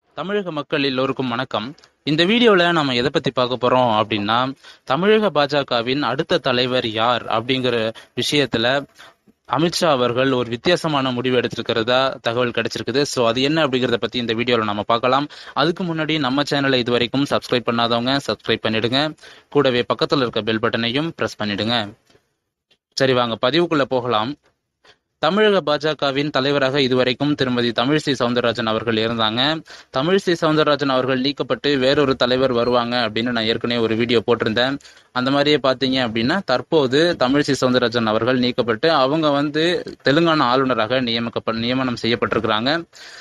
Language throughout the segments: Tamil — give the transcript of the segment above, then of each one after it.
தமிழக மக்கள் எல்லோருக்கும் வணக்கம் இந்த வீடியோல நம்ம எதை பத்தி பார்க்க போறோம் அப்படின்னா தமிழக பாஜகவின் அடுத்த தலைவர் யார் அப்படிங்கிற விஷயத்துல அமித்ஷா அவர்கள் ஒரு வித்தியாசமான முடிவு எடுத்திருக்கிறதா தகவல் கிடைச்சிருக்குது ஸோ அது என்ன அப்படிங்கறத பத்தி இந்த வீடியோல நம்ம பார்க்கலாம் அதுக்கு முன்னாடி நம்ம சேனலை இது வரைக்கும் சப்ஸ்கிரைப் பண்ணாதவங்க சப்ஸ்கிரைப் பண்ணிடுங்க கூடவே பக்கத்துல இருக்க பெல் பட்டனையும் பிரஸ் பண்ணிடுங்க சரி வாங்க பதிவுக்குள்ள போகலாம் தமிழக பாஜகவின் தலைவராக இதுவரைக்கும் திருமதி தமிழிசை சவுந்தரராஜன் அவர்கள் இருந்தாங்க தமிழிசை சவுந்தரராஜன் அவர்கள் நீக்கப்பட்டு வேறொரு தலைவர் வருவாங்க அப்படின்னு நான் ஏற்கனவே ஒரு வீடியோ போட்டிருந்தேன் அந்த மாதிரியே பார்த்தீங்க அப்படின்னா தற்போது தமிழிசை சவுந்தரராஜன் அவர்கள் நீக்கப்பட்டு அவங்க வந்து தெலுங்கானா ஆளுநராக நியமிக்கப்ப நியமனம் செய்யப்பட்டிருக்கிறாங்க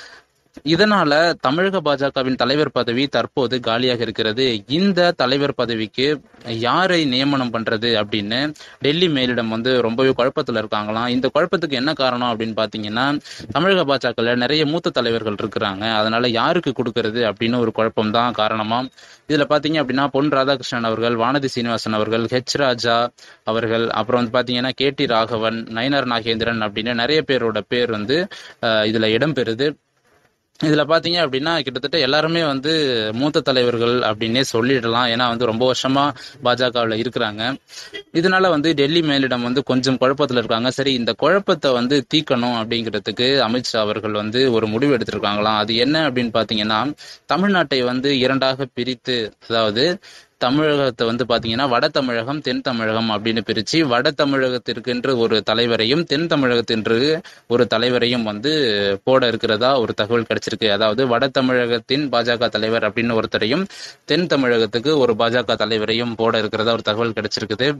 இதனால தமிழக பாஜகவின் தலைவர் பதவி தற்போது காலியாக இருக்கிறது இந்த தலைவர் பதவிக்கு யாரை நியமனம் பண்றது அப்படின்னு டெல்லி மேலிடம் வந்து ரொம்பவே குழப்பத்துல இருக்காங்களாம் இந்த குழப்பத்துக்கு என்ன காரணம் அப்படின்னு பாத்தீங்கன்னா தமிழக பாஜகல நிறைய மூத்த தலைவர்கள் இருக்கிறாங்க அதனால யாருக்கு கொடுக்கறது அப்படின்னு ஒரு குழப்பம் தான் காரணமா இதுல பாத்தீங்க அப்படின்னா பொன் ராதாகிருஷ்ணன் அவர்கள் வானதி சீனிவாசன் அவர்கள் ஹெச் ராஜா அவர்கள் அப்புறம் வந்து பாத்தீங்கன்னா கே டி ராகவன் நயனார் நாகேந்திரன் அப்படின்னு நிறைய பேரோட பேர் வந்து அஹ், இதுல இடம்பெறுது இதுல பாத்தீங்க அப்படின்னா கிட்டத்தட்ட எல்லாருமே வந்து மூத்த தலைவர்கள் அப்படின்னே சொல்லிடலாம் ஏன்னா வந்து ரொம்ப வருஷமா பாஜகவில் இருக்கிறாங்க இதனால வந்து டெல்லி மேலிடம் வந்து கொஞ்சம் குழப்பத்துல இருக்காங்க சரி இந்த குழப்பத்தை வந்து தீக்கணும் அப்படிங்கிறதுக்கு அமித்ஷா அவர்கள் வந்து ஒரு முடிவு எடுத்திருக்காங்களாம் அது என்ன அப்படின்னு பாத்தீங்கன்னா தமிழ்நாட்டை வந்து இரண்டாக பிரித்து அதாவது தமிழகத்தை வந்து பாத்தீங்கன்னா வட தமிழகம் தென் தமிழகம் அப்படின்னு பிரிச்சு வட தமிழகத்திற்கென்று ஒரு தலைவரையும் தென் தமிழகத்திற்கு ஒரு தலைவரையும் வந்து போட இருக்கிறதா ஒரு தகவல் கிடைச்சிருக்கு அதாவது வட தமிழகத்தின் பாஜக தலைவர் அப்படின்னு ஒருத்தரையும் தென் தமிழகத்துக்கு ஒரு பாஜக தலைவரையும் போட இருக்கிறதா ஒரு தகவல் கிடைச்சிருக்குது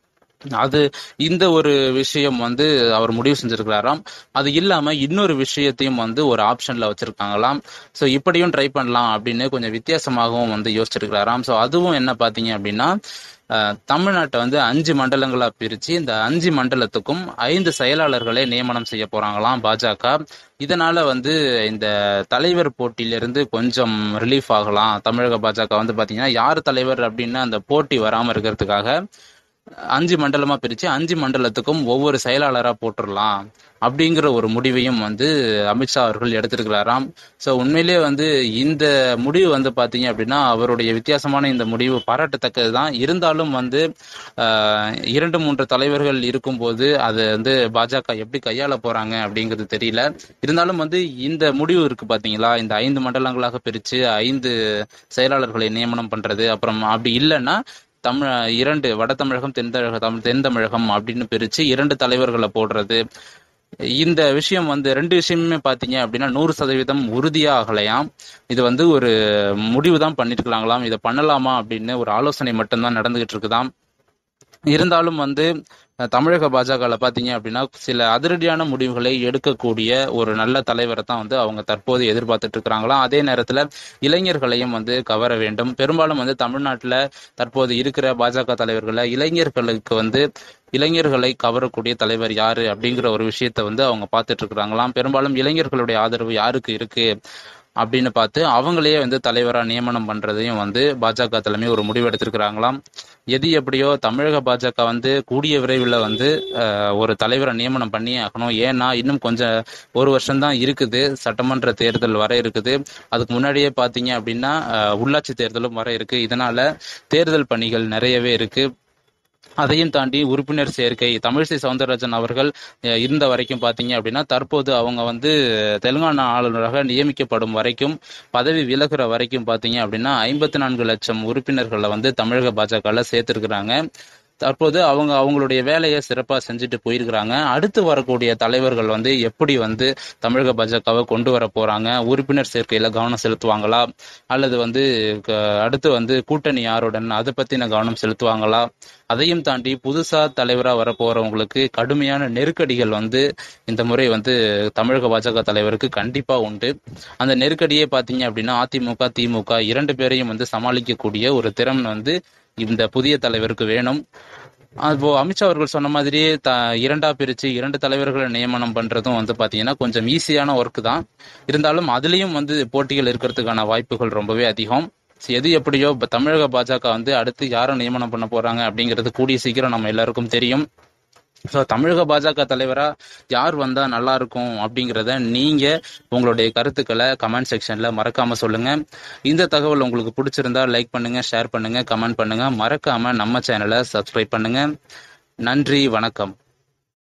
அது இந்த ஒரு விஷயம் வந்து அவர் முடிவு செஞ்சிருக்கிறாராம் அது இல்லாம இன்னொரு விஷயத்தையும் வந்து ஒரு ஆப்ஷன்ல வச்சிருக்காங்களாம் ஸோ இப்படியும் ட்ரை பண்ணலாம் அப்படின்னு கொஞ்சம் வித்தியாசமாகவும் வந்து யோசிச்சிருக்கிறாராம் ஸோ அதுவும் என்ன பாத்தீங்க அப்படின்னா அஹ், தமிழ்நாட்டை வந்து அஞ்சு மண்டலங்களா பிரிச்சு இந்த அஞ்சு மண்டலத்துக்கும் ஐந்து செயலாளர்களை நியமனம் செய்ய போறாங்களாம் பாஜக இதனால வந்து இந்த தலைவர் போட்டியிலிருந்து கொஞ்சம் ரிலீஃப் ஆகலாம் தமிழக பாஜக வந்து பாத்தீங்கன்னா யார் தலைவர் அப்படின்னு அந்த போட்டி வராம இருக்கிறதுக்காக அஞ்சு மண்டலமா பிரிச்சு அஞ்சு மண்டலத்துக்கும் ஒவ்வொரு செயலாளரா போட்டுடலாம் அப்படிங்கிற ஒரு முடிவையும் வந்து அமித்ஷா அவர்கள் எடுத்திருக்கிறாராம் ஸோ உண்மையிலேயே வந்து இந்த முடிவு வந்து பாத்தீங்க அப்படின்னா அவருடைய வித்தியாசமான இந்த முடிவு பாராட்டத்தக்கது தான் இருந்தாலும் வந்து ஆஹ், இரண்டு மூன்று தலைவர்கள் இருக்கும்போது அதை வந்து பாஜக எப்படி கையாள போறாங்க அப்படிங்கிறது தெரியல இருந்தாலும் வந்து இந்த முடிவு இருக்கு பாத்தீங்களா இந்த ஐந்து மண்டலங்களாக பிரிச்சு ஐந்து செயலாளர்களை நியமனம் பண்றது அப்புறம் அப்படி இல்லைன்னா தமிழ் இரண்டு வட தமிழகம் தென் தமிழகம் தமிழ் தென் தமிழகம் அப்படின்னு பிரிச்சு இரண்டு தலைவர்களை போடுறது இந்த விஷயம் வந்து ரெண்டு விஷயமுமே பாத்தீங்க அப்படின்னா நூறு சதவீதம் உறுதியா ஆகலையாம் இது வந்து ஒரு முடிவு தான் பண்ணிருக்கலாங்களாம் இதை பண்ணலாமா அப்படின்னு ஒரு ஆலோசனை மட்டும்தான் நடந்துகிட்டு இருக்குதாம் இருந்தாலும் வந்து அஹ், தமிழக பாஜகல பாத்தீங்க அப்படின்னா சில அதிரடியான முடிவுகளை எடுக்கக்கூடிய ஒரு நல்ல தலைவரை தான் வந்து அவங்க தற்போது எதிர்பார்த்துட்டு இருக்கிறாங்களாம் அதே நேரத்துல இளைஞர்களையும் வந்து கவர வேண்டும் பெரும்பாலும் வந்து தமிழ்நாட்டுல தற்போது இருக்கிற பாஜக தலைவர்களை இளைஞர்களுக்கு வந்து இளைஞர்களை கவரக்கூடிய தலைவர் யாரு அப்படிங்கிற ஒரு விஷயத்த வந்து அவங்க பார்த்துட்டு இருக்கிறாங்களாம் பெரும்பாலும் இளைஞர்களுடைய ஆதரவு யாருக்கு இருக்கு அப்படின்னு பார்த்து அவங்களையே வந்து தலைவரா நியமனம் பண்றதையும் வந்து பாஜக தலைமை ஒரு முடிவு எடுத்திருக்கிறாங்களாம் எது எப்படியோ தமிழக பாஜக வந்து கூடிய விரைவில் வந்து அஹ், ஒரு தலைவரை நியமனம் பண்ணி ஆகணும் ஏன்னா இன்னும் கொஞ்சம் ஒரு வருஷம் தான் இருக்குது சட்டமன்ற தேர்தல் வர இருக்குது அதுக்கு முன்னாடியே பாத்தீங்க அப்படின்னா அஹ், உள்ளாட்சி தேர்தலும் வர இருக்கு இதனால தேர்தல் பணிகள் நிறையவே இருக்கு அதையும் தாண்டி உறுப்பினர் சேர்க்கை தமிழிசை சவுந்தரராஜன் அவர்கள் அஹ், இருந்த வரைக்கும் பாத்தீங்க அப்படின்னா தற்போது அவங்க வந்து தெலுங்கானா ஆளுநராக நியமிக்கப்படும் வரைக்கும் பதவி விலகுற வரைக்கும் பாத்தீங்க அப்படின்னா ஐம்பத்தி நான்கு லட்சம் உறுப்பினர்களை வந்து தமிழக பாஜகல சேர்த்திருக்கிறாங்க தற்போது அவங்க அவங்களுடைய வேலையை சிறப்பா செஞ்சுட்டு போயிருக்கிறாங்க அடுத்து வரக்கூடிய தலைவர்கள் வந்து எப்படி வந்து தமிழக பாஜகவை கொண்டு வர போறாங்க உறுப்பினர் சேர்க்கையில கவனம் செலுத்துவாங்களா அல்லது வந்து க- அடுத்து வந்து கூட்டணி யாருடன் அதை பத்தின கவனம் செலுத்துவாங்களா அதையும் தாண்டி புதுசா தலைவரா வர போறவங்களுக்கு கடுமையான நெருக்கடிகள் வந்து இந்த முறை வந்து தமிழக பாஜக தலைவருக்கு கண்டிப்பா உண்டு அந்த நெருக்கடியே பாத்தீங்க அப்படின்னா அதிமுக திமுக இரண்டு பேரையும் வந்து சமாளிக்கக்கூடிய ஒரு திறன் வந்து இந்த புதிய தலைவருக்கு வேணும் அப்போ அமித்ஷா அவர்கள் சொன்ன மாதிரியே த இரண்டா பிரிச்சு இரண்டு தலைவர்களை நியமனம் பண்றதும் வந்து பாத்தீங்கன்னா கொஞ்சம் ஈஸியான ஒர்க் தான் இருந்தாலும் அதுலயும் வந்து போட்டிகள் இருக்கிறதுக்கான வாய்ப்புகள் ரொம்பவே அதிகம் எது எப்படியோ இப்ப தமிழக பாஜக வந்து அடுத்து யாரை நியமனம் பண்ண போறாங்க அப்படிங்கிறது கூடிய சீக்கிரம் நம்ம எல்லாருக்கும் தெரியும் ஸோ தமிழக பாஜக தலைவரா யார் வந்தா நல்லா இருக்கும் அப்படிங்கிறத நீங்க உங்களுடைய கருத்துக்களை கமெண்ட் செக்ஷன்ல மறக்காம சொல்லுங்க இந்த தகவல் உங்களுக்கு பிடிச்சிருந்தா லைக் பண்ணுங்க ஷேர் பண்ணுங்க கமெண்ட் பண்ணுங்க மறக்காம நம்ம சேனலை சப்ஸ்கிரைப் பண்ணுங்க நன்றி வணக்கம்